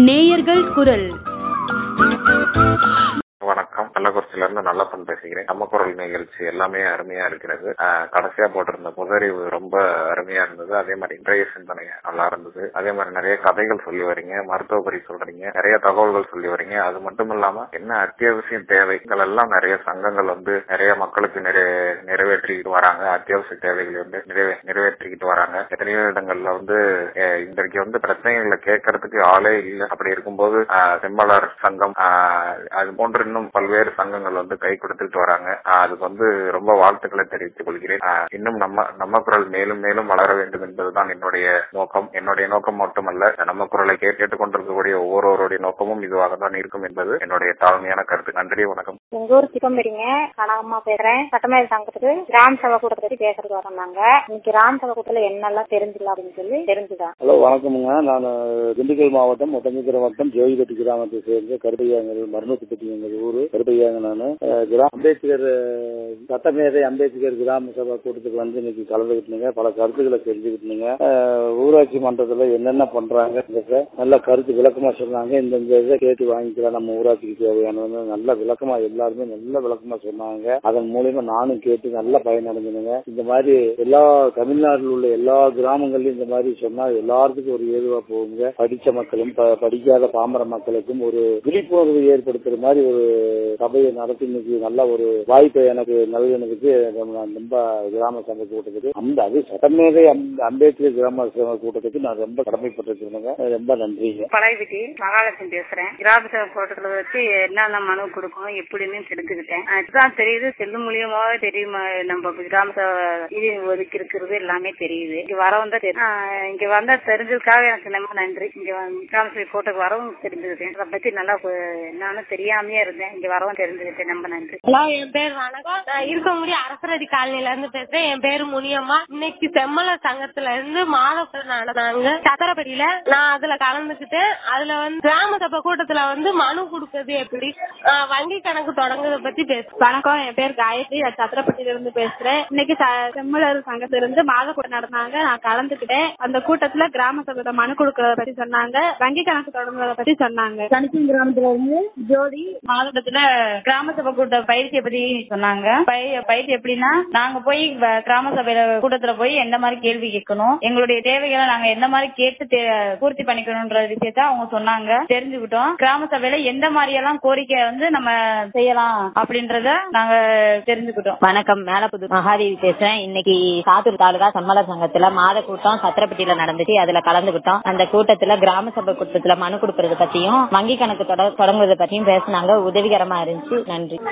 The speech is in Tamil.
நேயர்கள் குரல் வணக்கம் கள்ளக்குறிச்சியில இருந்து நல்லப்பன் பேசுகிறேன் நம்ம குரல் நிகழ்ச்சி எல்லாமே அருமையா இருக்கிறது ஆஹ் கடைசியா போட்டிருந்த புதறிவு ரொம்ப அருமையா இருந்தது அதே மாதிரி இன்றைய சிந்தனை நல்லா இருந்தது அதே மாதிரி நிறைய கதைகள் சொல்லி வரீங்க மருத்துவ பரி சொல்றீங்க நிறைய தகவல்கள் சொல்லி வரீங்க அது மட்டும் இல்லாம என்ன அத்தியாவசிய தேவைகள் எல்லாம் நிறைய சங்கங்கள் வந்து நிறைய மக்களுக்கு நிறைய நிறைவேற்றிக்கிட்டு வராங்க அத்தியாவசிய தேவைகளை வந்து நிறைவே நிறைவேற்றிக்கிட்டு வராங்க எத்தனையோ இடங்கள்ல வந்து அஹ் இன்றைக்கு வந்து பிரச்சனைகளை கேட்கறதுக்கு ஆளே இல்லை அப்படி இருக்கும்போது ஆஹ் செம்பாளர் சங்கம் ஆஹ் அது போன்று இன்னும் பல்வேறு சங்கங்கள் வந்து கை கொடுத்துட்டு வராங்க ஆஹ் அதுக்கு வந்து ரொம்ப வாழ்த்துக்களை தெரிவித்துக் கொள்கிறேன் ஆஹ் இன்னும் நம்ம நம்ம குரல் மேலும் மேலும் வளர வேண்டும் என்பதுதான் என்னுடைய நோக்கம் என்னுடைய நோக்கம் மட்டுமல்ல நம்ம குரலை கேட்டு கொண்டிருக்கக்கூடிய ஒவ்வொருவருடைய நோக்கமும் இதுவாக தான் இருக்கும் என்பது என்னுடைய தாழ்மையான கருத்து நன்றி வணக்கம் எங்க ஊர் சிக்கம்பரிங்க கனகம்மா பேசுறேன் சட்டமேல் சங்கத்துக்கு கிராம சபை கூட்டத்தை பத்தி பேசுறது வரோம் இன்னைக்கு கிராம சபை கூட்டத்துல என்னெல்லாம் தெரிஞ்சுக்கலாம் அப்படின்னு சொல்லி தெரிஞ்சுதான் ஹலோ வணக்கமுங்க நான் திண்டுக்கல் மாவட்டம் ஒட்டஞ்சத்திர வட்டம் ஜோதிபட்டி கிராமத்தை சேர்ந்த கருப்பையாங்க மருமத்துப்பட்டி எங்கள் ஊர் கருப்பையாங்க நான் கிராம அம்பேத்கர் அஹ், சட்டமேதை அம்பேத்கர் கிராம சபா கூட்டத்துக்கு வந்து இன்னைக்கு கலந்துக்கிட்டுங்க பல கருத்துக்களை தெரிஞ்சுக்கிட்டுங்க அஹ், ஊராட்சி மன்றத்துல என்னென்ன பண்றாங்க நல்ல கருத்து விளக்கமா சொன்னாங்க இந்த இந்த இதை கேட்டு வாங்கிக்கலாம் நம்ம ஊராட்சிக்கு தேவையானது நல்ல விளக்கமா எல்லாருமே நல்ல விளக்கமா சொன்னாங்க அதன் மூலியமா நானும் கேட்டு நல்ல பயனடைஞ்சுனுங்க இந்த மாதிரி எல்லா தமிழ்நாட்டில் உள்ள எல்லா கிராமங்கள்லயும் இந்த மாதிரி சொன்னா எல்லாத்துக்கும் ஒரு ஏதுவா போகுங்க படிச்ச மக்களும் ப- படிக்காத பாமர மக்களுக்கும் ஒரு விழிப்புணர்வு ஏற்படுத்துற மாதிரி ஒரு சபையை நடத்தி இன்னைக்கு நல்ல ஒரு வாய்ப்பை எனக்கு நல்கினதுக்கு நான் ரொம்ப கிராம சபை கூட்டத்துக்கு அந்த அது சட்டமேதை அம்- அம்பேத்கர் கிராம சபை கூட்டத்துக்கு நான் ரொம்ப கடமைப்பட்டிருக்கிறேங்க ரொம்ப நன்றிங்க பழையபட்டி மகாலட்சுமி பேசுறேன் கிராம சபை கூட்டத்துல வச்சு என்னென்ன மனு கொடுக்கணும் எப்படின்னு தெரிஞ்சுக்கிட்டேன் அஹ் இதுதான் தெரியுது செல்லு மூலியமாவே தெரியுமா நம்ம கிராம சபை இது ஒதுக்கி இருக்கிறது எல்லாமே தெரியுது இங்க வரவும் தான் தெரியும் அஹ் இங்க வந்தா தெரிஞ்சதுக்காக எனக்கு ரொம்ப நன்றி இங்க வந்து கிராம சபை கூட்டத்துக்கு வரவும் தெரிஞ்சுக்கிட்டேன் அதை பத்தி நல்லா பு- என்னன்னு தெரியாமயே இருந்தேன் இங்க வரவும் தெரிஞ்சுக்கிட்டேன் ரொம்ப நன்றி ஹலோ என் பேர் வணக்கம் நான் இருக்க முடிய அரசரடி காலனில இருந்து பேசுறேன் என் பேரு முனியம்மா இன்னைக்கு செம்மலர் சங்கத்துல இருந்து மாதப்ப நடந்தாங்க சத்திரப்படியில நான் அதுல கலந்துக்கிட்டேன் அதுல வந்து கிராம சபை கூட்டத்துல வந்து மனு கொடுக்கறது எப்படி ஆஹ் வங்கி கணக்கு தொடங்குறத பத்தி பேச வணக்கம் என் பேர் காயத்ரி நான் சத்திரப்பட்டியில இருந்து பேசுறேன் இன்னைக்கு ச- செம்மலர் சங்கத்துல இருந்து மாத கூட்டம் நடந்தாங்க நான் கலந்துக்கிட்டேன் அந்த கூட்டத்துல கிராம சபையில மனு கொடுக்கறத பத்தி சொன்னாங்க வங்கி கணக்கு தொடங்குறத பத்தி சொன்னாங்க தனிக்கும் கிராமத்துல இருந்து ஜோடி மாவட்டத்துல கிராம சபை கூட்ட பயிற்சியை பத்தி சொன்னாங்க பய- பயிற்சி எப்படின்னா நாங்க போய் வ- கிராம சபையில கூட்டத்துல போய் எந்த மாதிரி கேள்வி கேட்கணும் எங்களுடைய தேவைகளை நாங்க எந்த மாதிரி கேட்டு தே- பூர்த்தி பண்ணிக்கணும்ன்ற விஷயத்த அவங்க சொன்னாங்க தெரிஞ்சுக்கிட்டோம் கிராம சபையில எந்த மாதிரி எல்லாம் கோரிக்கை வந்து நம்ம செய்யலாம் அப்படின்றத நாங்க தெரிஞ்சுக்கிட்டோம் வணக்கம் மேலப்புது மகாதேவி பேசுறேன் இன்னைக்கு சாத்தூர் தாலுகா சம்மலர் சங்கத்துல மாத கூட்டம் சத்திரப்பட்டியில நடந்துச்சு அதுல கலந்துகிட்டோம் அந்த கூட்டத்துல கிராம சபை கூட்டத்துல மனு கொடுக்கறது பத்தியும் வங்கி கணக்கு தொட- தொடங்குறது பத்தியும் பேசினாங்க உதவிகரமா இருந்துச்சு நன்றி